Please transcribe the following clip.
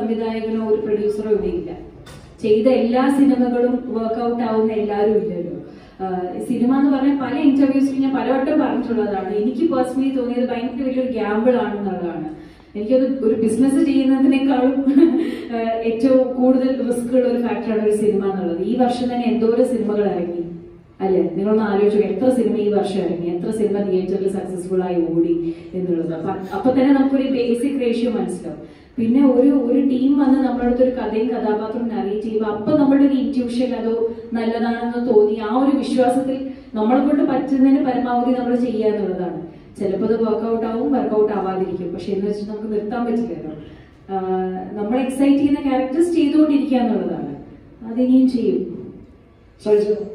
സംവിധായകനോ ഒരു പ്രൊഡ്യൂസറോ ഇവിടെ ഇല്ല ചെയ്ത എല്ലാ സിനിമകളും വർക്ക്ഔട്ട് ആവുന്ന എല്ലാവരും ഇല്ലല്ലോ ആഹ് സിനിമ എന്ന് പറഞ്ഞാൽ പല ഇന്റർവ്യൂസിൽ ഞാൻ പലവട്ടം പറഞ്ഞിട്ടുള്ളതാണ് എനിക്ക് പേഴ്സണലി തോന്നിയത് ഭയങ്കര വലിയൊരു ഗ്യാമ്പിൾ ആണെന്നുള്ളതാണ് എനിക്കത് ഒരു ബിസിനസ് ചെയ്യുന്നതിനേക്കാളും ആഹ് ഏറ്റവും കൂടുതൽ റിസ്ക് ഉള്ള ഒരു ഫാക്ടറാണ് ഒരു സിനിമ എന്നുള്ളത് ഈ വർഷം തന്നെ എന്തോരം സിനിമകൾ ഇറങ്ങി അല്ലെ നിങ്ങളൊന്ന് ആലോചിച്ചു എത്ര സിനിമ ഈ വർഷം ഇറങ്ങി എത്ര സിനിമ തിയേറ്ററിൽ സക്സസ്ഫുൾ ആയി ഓടി എന്നുള്ളത് അപ്പൊ അപ്പൊ തന്നെ നമുക്കൊരു ബേസിക് റേഷ്യോ മനസ്സിലാവും പിന്നെ ഒരു ഒരു ടീം വന്ന് നമ്മളടുത്ത് ഒരു കഥയും കഥാപാത്രവും നറേറ്റ് ചെയ്യുമ്പോൾ അപ്പൊ നമ്മുടെ ഒരു ഇൻറ്റ്യൂഷൻ അതോ നല്ലതാണെന്ന് തോന്നി ആ ഒരു വിശ്വാസത്തിൽ നമ്മളെ കൊണ്ട് പറ്റുന്നതിന് പരമാവധി നമ്മൾ ചെയ്യുക എന്നുള്ളതാണ് ചിലപ്പോൾ അത് വർക്ക്ഔട്ട് ആവും വർക്ക്ഔട്ട് ആവാതിരിക്കും പക്ഷെ എന്ന് വെച്ചാൽ നമുക്ക് നിർത്താൻ പറ്റില്ലല്ലോ ആഹ് നമ്മൾ എക്സൈറ്റ് ചെയ്യുന്ന ക്യാരക്ടേഴ്സ് ചെയ്തുകൊണ്ടിരിക്കുക എന്നുള്ളതാണ് അതിനിയും ചെയ്യും സഹിച്ചു